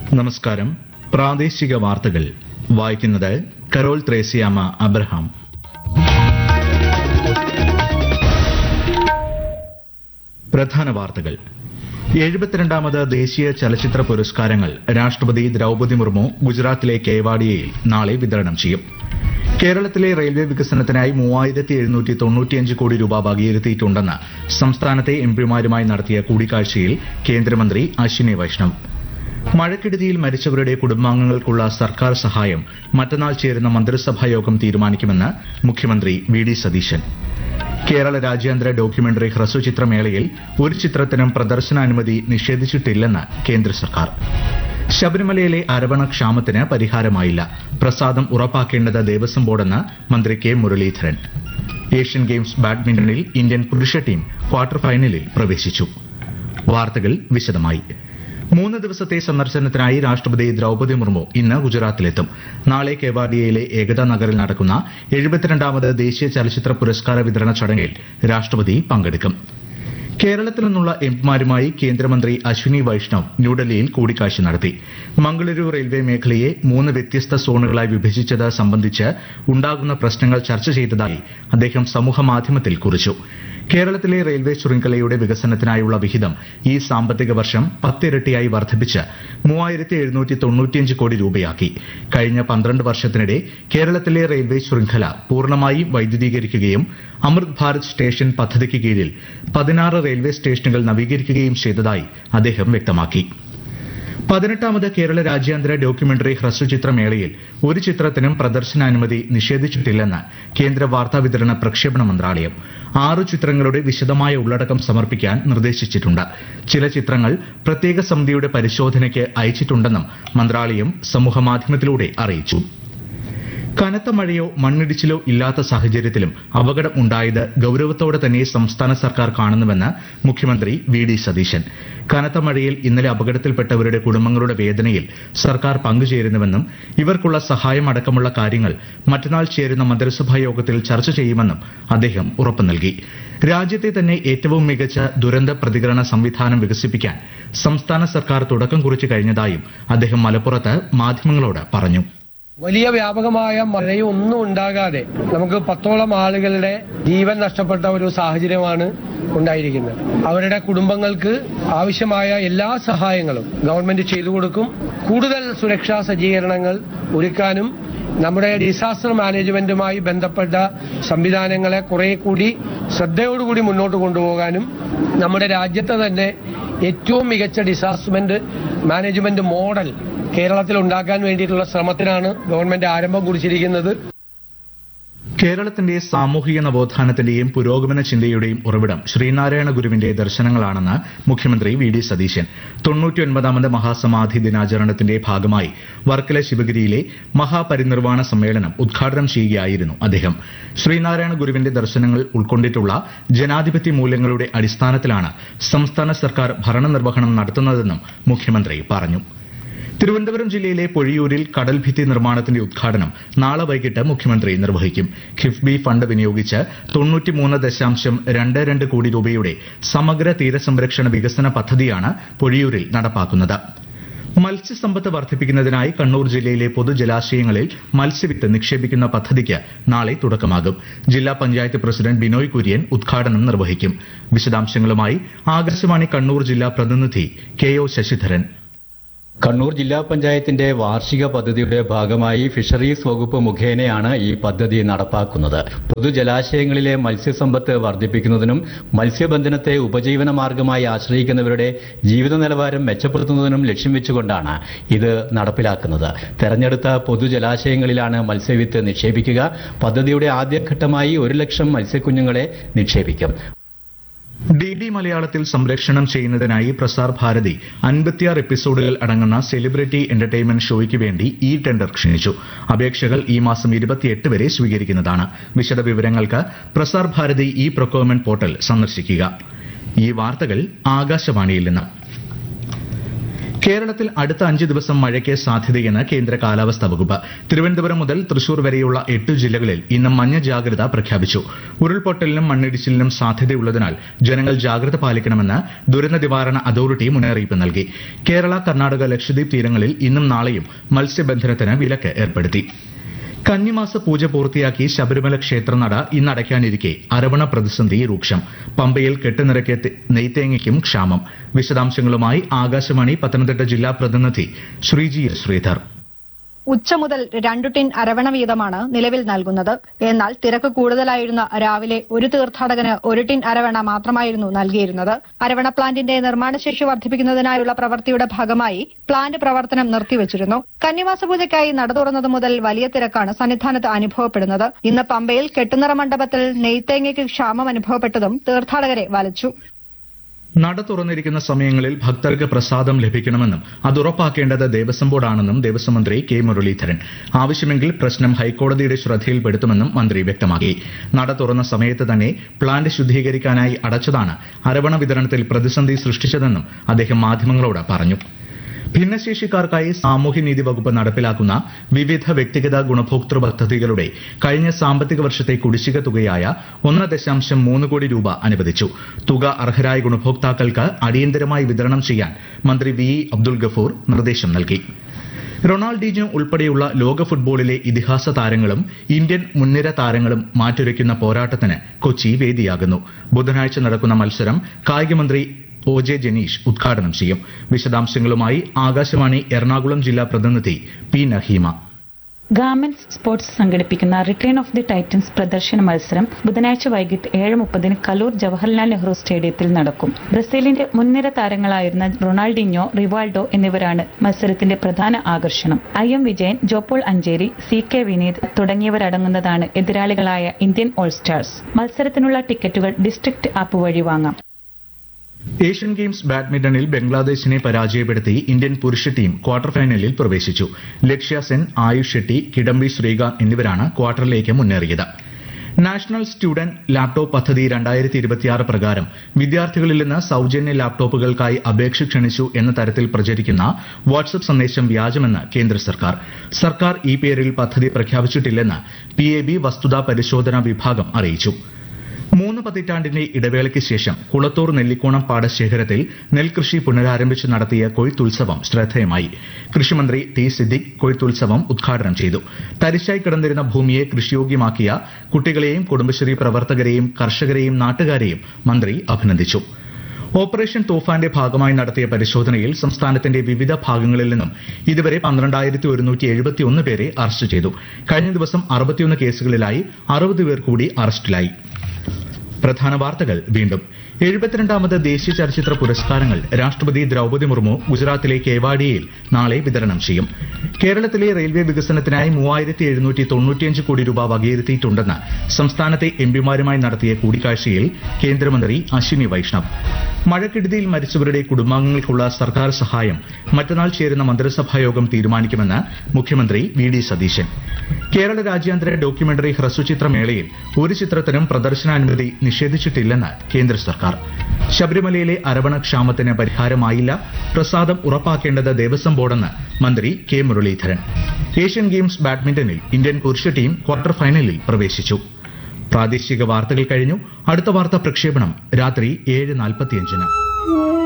നമസ്കാരം പ്രാദേശിക വാർത്തകൾ വായിക്കുന്നത് കരോൾ ത്രേസ്യാമ അബ്രഹാം പ്രധാന വാർത്തകൾ എഴുപത്തിരണ്ടാമത് ദേശീയ ചലച്ചിത്ര പുരസ്കാരങ്ങൾ രാഷ്ട്രപതി ദ്രൌപദി മുർമു ഗുജറാത്തിലെ കേവാഡിയയിൽ നാളെ വിതരണം ചെയ്യും കേരളത്തിലെ റെയിൽവേ വികസനത്തിനായി മൂവായിരത്തി എഴുന്നൂറ്റി തൊണ്ണൂറ്റിയഞ്ച് കോടി രൂപ വകയിരുത്തിയിട്ടുണ്ടെന്ന് സംസ്ഥാനത്തെ എംപിമാരുമായി നടത്തിയ കൂടിക്കാഴ്ചയിൽ കേന്ദ്രമന്ത്രി അശ്വിനി വൈഷ്ണവ് മഴക്കെടുതിയിൽ മരിച്ചവരുടെ കുടുംബാംഗങ്ങൾക്കുള്ള സർക്കാർ സഹായം മറ്റന്നാൾ ചേരുന്ന മന്ത്രിസഭാ യോഗം തീരുമാനിക്കുമെന്ന് മുഖ്യമന്ത്രി വി ഡി സതീശൻ കേരള രാജ്യാന്തര ഡോക്യുമെന്ററി ഹ്രസ്വചിത്രമേളയിൽ ഒരു ചിത്രത്തിനും പ്രദർശനാനുമതി നിഷേധിച്ചിട്ടില്ലെന്ന് കേന്ദ്ര സർക്കാർ ശബരിമലയിലെ അരവണ ക്ഷാമത്തിന് പരിഹാരമായില്ല പ്രസാദം ഉറപ്പാക്കേണ്ടത് ദേവസ്വം ബോർഡെന്ന് മന്ത്രി കെ മുരളീധരൻ ഏഷ്യൻ ഗെയിംസ് ബാഡ്മിന്റണിൽ ഇന്ത്യൻ പുരുഷ ടീം ക്വാർട്ടർ ഫൈനലിൽ പ്രവേശിച്ചു വാർത്തകൾ വിശദമായി മൂന്ന് ദിവസത്തെ സന്ദർശനത്തിനായി രാഷ്ട്രപതി ദ്രൌപദി മുർമു ഇന്ന് ഗുജറാത്തിലെത്തും നാളെ കേവാഡിയയിലെ ഏകതാ നഗറിൽ നടക്കുന്ന എഴുപത്തിരണ്ടാമത് ദേശീയ ചലച്ചിത്ര പുരസ്കാര വിതരണ ചടങ്ങിൽ രാഷ്ട്രപതി പങ്കെടുക്കും കേരളത്തിൽ നിന്നുള്ള എംപിമാരുമായി കേന്ദ്രമന്ത്രി അശ്വിനി വൈഷ്ണവ് ന്യൂഡൽഹിയിൽ കൂടിക്കാഴ്ച നടത്തി മംഗളൂരു റെയിൽവേ മേഖലയെ മൂന്ന് വ്യത്യസ്ത സോണുകളായി വിഭജിച്ചത് സംബന്ധിച്ച് ഉണ്ടാകുന്ന പ്രശ്നങ്ങൾ ചർച്ച ചെയ്തതായി അദ്ദേഹം സമൂഹമാധ്യമത്തിൽ കുറിച്ചു കേരളത്തിലെ റെയിൽവേ ശൃംഖലയുടെ വികസനത്തിനായുള്ള വിഹിതം ഈ സാമ്പത്തിക വർഷം പത്തിരട്ടിയായി വർദ്ധിപ്പിച്ച് മൂവായിരത്തി എഴുന്നൂറ്റി തൊണ്ണൂറ്റിയഞ്ച് കോടി രൂപയാക്കി കഴിഞ്ഞ പന്ത്രണ്ട് വർഷത്തിനിടെ കേരളത്തിലെ റെയിൽവേ ശൃംഖല പൂർണ്ണമായും വൈദ്യുതീകരിക്കുകയും അമൃത് ഭാരത് സ്റ്റേഷൻ പദ്ധതിക്ക് കീഴിൽ പതിനാറ് റെയിൽവേ സ്റ്റേഷനുകൾ നവീകരിക്കുകയും ചെയ്തതായി അദ്ദേഹം വ്യക്തമാക്കി പതിനെട്ടാമത് കേരള രാജ്യാന്തര ഡോക്യുമെന്ററി ഹ്രസ്വചിത്രമേളയിൽ ഒരു ചിത്രത്തിനും പ്രദർശനാനുമതി നിഷേധിച്ചിട്ടില്ലെന്ന് കേന്ദ്ര വാർത്താവിതരണ പ്രക്ഷേപണ മന്ത്രാലയം ആറു ചിത്രങ്ങളുടെ വിശദമായ ഉള്ളടക്കം സമർപ്പിക്കാൻ നിർദ്ദേശിച്ചിട്ടുണ്ട് ചില ചിത്രങ്ങൾ പ്രത്യേക സമിതിയുടെ പരിശോധനയ്ക്ക് അയച്ചിട്ടുണ്ടെന്നും മന്ത്രാലയം സമൂഹമാധ്യമത്തിലൂടെ അറിയിച്ചു കനത്ത മഴയോ മണ്ണിടിച്ചിലോ ഇല്ലാത്ത സാഹചര്യത്തിലും അപകടം ഉണ്ടായത് ഗൌരവത്തോടെ തന്നെ സംസ്ഥാന സർക്കാർ കാണുന്നുവെന്ന് മുഖ്യമന്ത്രി വി ഡി സതീശൻ കനത്ത മഴയിൽ ഇന്നലെ അപകടത്തിൽപ്പെട്ടവരുടെ കുടുംബങ്ങളുടെ വേദനയിൽ സർക്കാർ പങ്കുചേരുന്നുവെന്നും ഇവർക്കുള്ള സഹായം അടക്കമുള്ള കാര്യങ്ങൾ മറ്റന്നാൾ ചേരുന്ന മന്ത്രിസഭാ യോഗത്തിൽ ചർച്ച ചെയ്യുമെന്നും അദ്ദേഹം ഉറപ്പു നൽകി രാജ്യത്തെ തന്നെ ഏറ്റവും മികച്ച ദുരന്ത പ്രതികരണ സംവിധാനം വികസിപ്പിക്കാൻ സംസ്ഥാന സർക്കാർ തുടക്കം കുറിച്ചു കഴിഞ്ഞതായും അദ്ദേഹം മലപ്പുറത്ത് മാധ്യമങ്ങളോട് പറഞ്ഞു വലിയ വ്യാപകമായ മഴയും ഒന്നും ഉണ്ടാകാതെ നമുക്ക് പത്തോളം ആളുകളുടെ ജീവൻ നഷ്ടപ്പെട്ട ഒരു സാഹചര്യമാണ് ഉണ്ടായിരിക്കുന്നത് അവരുടെ കുടുംബങ്ങൾക്ക് ആവശ്യമായ എല്ലാ സഹായങ്ങളും ഗവൺമെന്റ് ചെയ്തു കൊടുക്കും കൂടുതൽ സുരക്ഷാ സജ്ജീകരണങ്ങൾ ഒരുക്കാനും നമ്മുടെ ഡിസാസ്റ്റർ മാനേജ്മെന്റുമായി ബന്ധപ്പെട്ട സംവിധാനങ്ങളെ കുറെ കൂടി ശ്രദ്ധയോടുകൂടി മുന്നോട്ട് കൊണ്ടുപോകാനും നമ്മുടെ രാജ്യത്തെ തന്നെ ഏറ്റവും മികച്ച ഡിസാസ്റ്റർമെന്റ് മാനേജ്മെന്റ് മോഡൽ കേരളത്തിൽ ഉണ്ടാക്കാൻ വേണ്ടിയിട്ടുള്ള ശ്രമത്തിനാണ് ഗവൺമെന്റ് ആരംഭം കുറിച്ചിരിക്കുന്നത് കേരളത്തിന്റെ സാമൂഹിക നവോത്ഥാനത്തിന്റെയും പുരോഗമന ചിന്തയുടെയും ഉറവിടം ശ്രീനാരായണ ഗുരുവിന്റെ ദർശനങ്ങളാണെന്ന് മുഖ്യമന്ത്രി വി ഡി സതീശൻ തൊണ്ണൂറ്റിയൊൻപതാമത് മഹാസമാധി ദിനാചരണത്തിന്റെ ഭാഗമായി വർക്കല ശിവഗിരിയിലെ മഹാപരിനിർവാണ സമ്മേളനം ഉദ്ഘാടനം ചെയ്യുകയായിരുന്നു അദ്ദേഹം ശ്രീനാരായണ ഗുരുവിന്റെ ദർശനങ്ങൾ ഉൾക്കൊണ്ടിട്ടുള്ള ജനാധിപത്യ മൂല്യങ്ങളുടെ അടിസ്ഥാനത്തിലാണ് സംസ്ഥാന സർക്കാർ ഭരണനിർവഹണം നടത്തുന്നതെന്നും മുഖ്യമന്ത്രി പറഞ്ഞു തിരുവനന്തപുരം ജില്ലയിലെ പൊഴിയൂരിൽ കടൽഭിത്തി നിർമ്മാണത്തിന്റെ ഉദ്ഘാടനം നാളെ വൈകിട്ട് മുഖ്യമന്ത്രി നിർവഹിക്കും കിഫ്ബി ഫണ്ട് വിനിയോഗിച്ച് തൊണ്ണൂറ്റിമൂന്ന് ദശാംശം രണ്ട് രണ്ട് കോടി രൂപയുടെ സമഗ്ര തീരസംരക്ഷണ വികസന പദ്ധതിയാണ് പൊഴിയൂരിൽ നടപ്പാക്കുന്നത് മത്സ്യസമ്പത്ത് വർദ്ധിപ്പിക്കുന്നതിനായി കണ്ണൂർ ജില്ലയിലെ പൊതുജലാശയങ്ങളിൽ മത്സ്യവിത്ത് നിക്ഷേപിക്കുന്ന പദ്ധതിക്ക് നാളെ തുടക്കമാകും ജില്ലാ പഞ്ചായത്ത് പ്രസിഡന്റ് ബിനോയ് കുര്യൻ ഉദ്ഘാടനം നിർവഹിക്കും വിശദാംശങ്ങളുമായി ആകാശവാണി കണ്ണൂർ ജില്ലാ പ്രതിനിധി കെ ഒ ശശിധരൻ കണ്ണൂർ ജില്ലാ പഞ്ചായത്തിന്റെ വാർഷിക പദ്ധതിയുടെ ഭാഗമായി ഫിഷറീസ് വകുപ്പ് മുഖേനയാണ് ഈ പദ്ധതി നടപ്പാക്കുന്നത് പൊതുജലാശയങ്ങളിലെ മത്സ്യസമ്പത്ത് വർദ്ധിപ്പിക്കുന്നതിനും മത്സ്യബന്ധനത്തെ ഉപജീവന മാർഗമായി ആശ്രയിക്കുന്നവരുടെ ജീവിത നിലവാരം മെച്ചപ്പെടുത്തുന്നതിനും ലക്ഷ്യം വെച്ചുകൊണ്ടാണ് ഇത് നടപ്പിലാക്കുന്നത് തെരഞ്ഞെടുത്ത പൊതുജലാശയങ്ങളിലാണ് മത്സ്യവിത്ത് നിക്ഷേപിക്കുക പദ്ധതിയുടെ ആദ്യഘട്ടമായി ഒരു ലക്ഷം മത്സ്യക്കുഞ്ഞുങ്ങളെ നിക്ഷേപിക്കും ഡി ഡി മലയാളത്തിൽ സംരക്ഷണം ചെയ്യുന്നതിനായി പ്രസാർ ഭാരതി അൻപത്തിയാറ് എപ്പിസോഡുകൾ അടങ്ങുന്ന സെലിബ്രിറ്റി എന്റർടൈൻമെന്റ് ഷോയ്ക്ക് വേണ്ടി ഈ ടെൻഡർ ക്ഷണിച്ചു അപേക്ഷകൾ ഈ മാസം ഇരുപത്തിയെട്ട് വരെ സ്വീകരിക്കുന്നതാണ് വിശദവിവരങ്ങൾക്ക് Prasar Bharati e procurement portal സന്ദർശിക്കുക ഈ വാർത്തകൾ ആകാശവാണിയിൽ നിന്ന് കേരളത്തിൽ അടുത്ത അഞ്ച് ദിവസം മഴയ്ക്ക് സാധ്യതയെന്ന് കേന്ദ്ര കാലാവസ്ഥാ വകുപ്പ് തിരുവനന്തപുരം മുതൽ തൃശൂർ വരെയുള്ള എട്ട് ജില്ലകളിൽ ഇന്ന് മഞ്ഞ ജാഗ്രത പ്രഖ്യാപിച്ചു ഉരുൾപൊട്ടലിനും മണ്ണിടിച്ചിലിനും സാധ്യതയുള്ളതിനാൽ ജനങ്ങൾ ജാഗ്രത പാലിക്കണമെന്ന് ദുരന്ത നിവാരണ അതോറിറ്റി മുന്നറിയിപ്പ് നൽകി കേരള കർണാടക ലക്ഷദ്വീപ് തീരങ്ങളിൽ ഇന്നും നാളെയും മത്സ്യബന്ധനത്തിന് വിലക്ക് ഏർപ്പെടുത്തി കന്നിമാസ പൂജ പൂർത്തിയാക്കി ശബരിമല ക്ഷേത്രനട ഇന്ന് അടയ്ക്കാനിരിക്കെ അരവണ പ്രതിസന്ധി രൂക്ഷം പമ്പയിൽ കെട്ടുനിറക്കിയ തെ- നെയ്ത്തേങ്ങയ്ക്കും ക്ഷാമം വിശദാംശങ്ങളുമായി ആകാശവാണി പത്തനംതിട്ട ജില്ലാ പ്രതിനിധി ശ്രീജി എസ് ശ്രീധർ ഉച്ച മുതൽ രണ്ടു ടിൻ അരവണ വീതമാണ് നിലവിൽ നൽകുന്നത് എന്നാൽ തിരക്ക് കൂടുതലായിരുന്ന രാവിലെ ഒരു തീർത്ഥാടകന് ഒരു ടിൻ അരവണ മാത്രമായിരുന്നു നൽകിയിരുന്നത് അരവണ പ്ലാന്റിന്റെ നിർമ്മാണശേഷി വർദ്ധിപ്പിക്കുന്നതിനായുള്ള പ്രവൃത്തിയുടെ ഭാഗമായി പ്ലാന്റ് പ്രവർത്തനം നിർത്തിവച്ചിരുന്നു കന്നിമാസ പൂജയ്ക്കായി നട തുറന്നത് മുതൽ വലിയ തിരക്കാണ് സന്നിധാനത്ത് അനുഭവപ്പെടുന്നത് ഇന്ന് പമ്പയിൽ കെട്ടുനിറ മണ്ഡപത്തിൽ നെയ്ത്തേങ്ങയ്ക്ക് ക്ഷാമം അനുഭവപ്പെട്ടതും തീർത്ഥാടകരെ വലച്ചു നട തുറന്നിരിക്കുന്ന സമയങ്ങളിൽ ഭക്തർക്ക് പ്രസാദം ലഭിക്കണമെന്നും അത് ഉറപ്പാക്കേണ്ടത് ദേവസ്വം ബോർഡാണെന്നും ദേവസ്വം മന്ത്രി കെ മുരളീധരൻ ആവശ്യമെങ്കിൽ പ്രശ്നം ഹൈക്കോടതിയുടെ ശ്രദ്ധയിൽപ്പെടുത്തുമെന്നും മന്ത്രി വ്യക്തമാക്കി നട തുറന്ന സമയത്ത് തന്നെ പ്ലാന്റ് ശുദ്ധീകരിക്കാനായി അടച്ചതാണ് അരവണ വിതരണത്തിൽ പ്രതിസന്ധി സൃഷ്ടിച്ചതെന്നും അദ്ദേഹം മാധ്യമങ്ങളോട് പറഞ്ഞു ഭിന്നശേഷിക്കാർക്കായി സാമൂഹ്യനീതി വകുപ്പ് നടപ്പിലാക്കുന്ന വിവിധ വ്യക്തിഗത ഗുണഭോക്തൃ പദ്ധതികളുടെ കഴിഞ്ഞ സാമ്പത്തിക വർഷത്തെ കുടിശ്ശിക തുകയായ ഒന്ന് ദശാംശം മൂന്ന് കോടി രൂപ അനുവദിച്ചു തുക അർഹരായ ഗുണഭോക്താക്കൾക്ക് അടിയന്തരമായി വിതരണം ചെയ്യാൻ മന്ത്രി വി ഇ അബ്ദുൽ ഗഫൂർ നിർദ്ദേശം നൽകി റൊണാൾഡീഞ്ഞോ ഉൾപ്പെടെയുള്ള ലോക ഫുട്ബോളിലെ ഇതിഹാസ താരങ്ങളും ഇന്ത്യൻ മുൻനിര താരങ്ങളും മാറ്റുരയ്ക്കുന്ന പോരാട്ടത്തിന് കൊച്ചി വേദിയാകുന്നു ബുധനാഴ്ച നടക്കുന്ന മത്സരം കായികമന്ത്രി ഒ ജെ ജനീഷ് ഉദ്ഘാടനം ചെയ്യും വിശദാംശങ്ങളുമായി ആകാശവാണി എറണാകുളം ജില്ലാ പ്രതിനിധി പി നഹീമ ഗാർമെന്റ്സ് സ്പോർട്സ് സംഘടിപ്പിക്കുന്ന റിട്ടേൺ ഓഫ് ദി ടൈറ്റൻസ് പ്രദർശന മത്സരം ബുധനാഴ്ച വൈകിട്ട് ഏഴ് മുപ്പതിന് കലൂർ ജവഹർലാൽ നെഹ്റു സ്റ്റേഡിയത്തിൽ നടക്കും ബ്രസീലിന്റെ മുൻനിര താരങ്ങളായിരുന്ന റൊണാൾഡിഞ്ഞോ റിവാൾഡോ എന്നിവരാണ് മത്സരത്തിന്റെ പ്രധാന ആകർഷണം I M Vijayan Jo Paul Ancheri C K Vineeth തുടങ്ങിയവരടങ്ങുന്നതാണ് എതിരാളികളായ ഇന്ത്യൻ ഓൾ സ്റ്റാർസ് മത്സരത്തിനുള്ള ടിക്കറ്റുകൾ ഡിസ്ട്രിക്ട് ആപ്പ് വഴി വാങ്ങാം ഏഷ്യൻ ഗെയിംസ് ബാഡ്മിന്റണിൽ ബംഗ്ലാദേശിനെ പരാജയപ്പെടുത്തി ഇന്ത്യൻ പുരുഷ ടീം ക്വാർട്ടർ ഫൈനലിൽ പ്രവേശിച്ചു ലക്ഷ്യ സെൻ ആയുഷ് ഷെട്ടി കിഡംബി ശ്രീകാന്ത് എന്നിവരാണ് ക്വാർട്ടറിലേക്ക് മുന്നേറിയത് നാഷണൽ സ്റ്റുഡന്റ് ലാപ്ടോപ്പ് പദ്ധതി രണ്ടായിരത്തി ഇരുപത്തിയാറ് പ്രകാരം വിദ്യാർത്ഥികളിൽ നിന്ന് സൌജന്യ ലാപ്ടോപ്പുകൾക്കായി അപേക്ഷ ക്ഷണിച്ചു എന്ന തരത്തിൽ പ്രചരിക്കുന്ന വാട്സ്ആപ്പ് സന്ദേശം വ്യാജമെന്ന് കേന്ദ്ര സർക്കാർ സർക്കാർ ഈ പേരിൽ പദ്ധതി പ്രഖ്യാപിച്ചിട്ടില്ലെന്ന് പി എ ബി വസ്തുതാ പരിശോധനാ വിഭാഗം അറിയിച്ചു മൂന്ന് പതിറ്റാണ്ടിന്റെ ഇടവേളയ്ക്ക് ശേഷം കുളത്തൂർ നെല്ലിക്കോണം പാടശേഖരത്തിൽ നെൽകൃഷി പുനരാരംഭിച്ച് നടത്തിയ കൊയ്ത്തുത്സവം ശ്രദ്ധേയമായി കൃഷിമന്ത്രി ടി സിദ്ദിഖ് കൊയ്ത്തുത്സവം ഉദ്ഘാടനം ചെയ്തു തരിശായി കിടന്നിരുന്ന ഭൂമിയെ കൃഷിയോഗ്യമാക്കിയ കുട്ടികളെയും കുടുംബശ്രീ പ്രവർത്തകരെയും കർഷകരെയും നാട്ടുകാരെയും മന്ത്രി അഭിനന്ദിച്ചു ഓപ്പറേഷൻ തൂഫാന്റെ ഭാഗമായി നടത്തിയ പരിശോധനയിൽ സംസ്ഥാനത്തിന്റെ വിവിധ ഭാഗങ്ങളിൽ നിന്നും ഇതുവരെ പന്ത്രണ്ടായിരത്തി ഒരുന്നൂറ്റി എഴുപത്തിയൊന്ന് പേരെ അറസ്റ്റ് ചെയ്തു കഴിഞ്ഞ ദിവസം അറുപത്തിയൊന്ന് കേസുകളിലായി അറുപത് പേർ കൂടി അറസ്റ്റിലായി പ്രധാന വാർത്തകൾ വീണ്ടും എഴുപത്തിരണ്ടാമത് ദേശീയ ചലച്ചിത്ര പുരസ്കാരങ്ങൾ രാഷ്ട്രപതി ദ്രൌപദി മുർമു ഗുജറാത്തിലെ കേവാഡിയയിൽ നാളെ വിതരണം ചെയ്യും കേരളത്തിലെ റെയിൽവേ വികസനത്തിനായി മൂവായിരത്തി എഴുന്നൂറ്റി തൊണ്ണൂറ്റിയഞ്ച് കോടി രൂപ വകയിരുത്തിയിട്ടുണ്ടെന്ന് സംസ്ഥാനത്തെ എംപിമാരുമായി നടത്തിയ കൂടിക്കാഴ്ചയിൽ കേന്ദ്രമന്ത്രി അശ്വിനി വൈഷ്ണവ് മഴക്കെടുതിയിൽ മരിച്ചവരുടെ കുടുംബാംഗങ്ങൾക്കുള്ള സർക്കാർ സഹായം മറ്റന്നാൾ ചേരുന്ന മന്ത്രിസഭാ യോഗം തീരുമാനിക്കുമെന്ന് മുഖ്യമന്ത്രി വി ഡി സതീശൻ കേരള രാജ്യാന്തര ഡോക്യുമെന്ററി ഹ്രസ്വചിത്ര മേളയിൽ ഒരു ചിത്രത്തിനും പ്രദർശനാനുമതി നിഷേധിച്ചിട്ടില്ലെന്ന് കേന്ദ്ര സർക്കാർ ശബരിമലയിലെ അരവണ ക്ഷാമത്തിന് പരിഹാരമായില്ല പ്രസാദം ഉറപ്പാക്കേണ്ടത് ദേവസ്വം ബോർഡെന്ന് മന്ത്രി കെ മുരളീധരൻ ഏഷ്യൻ ഗെയിംസ് ബാഡ്മിന്റണിൽ ഇന്ത്യൻ പുരുഷ ടീം ക്വാർട്ടർ ഫൈനലിൽ പ്രവേശിച്ചു പ്രാദേശിക വാർത്തകൾ കഴിഞ്ഞു അടുത്ത വാർത്താ പ്രക്ഷേപണം രാത്രി ഏഴ് നാൽപ്പത്തിയഞ്ചിന്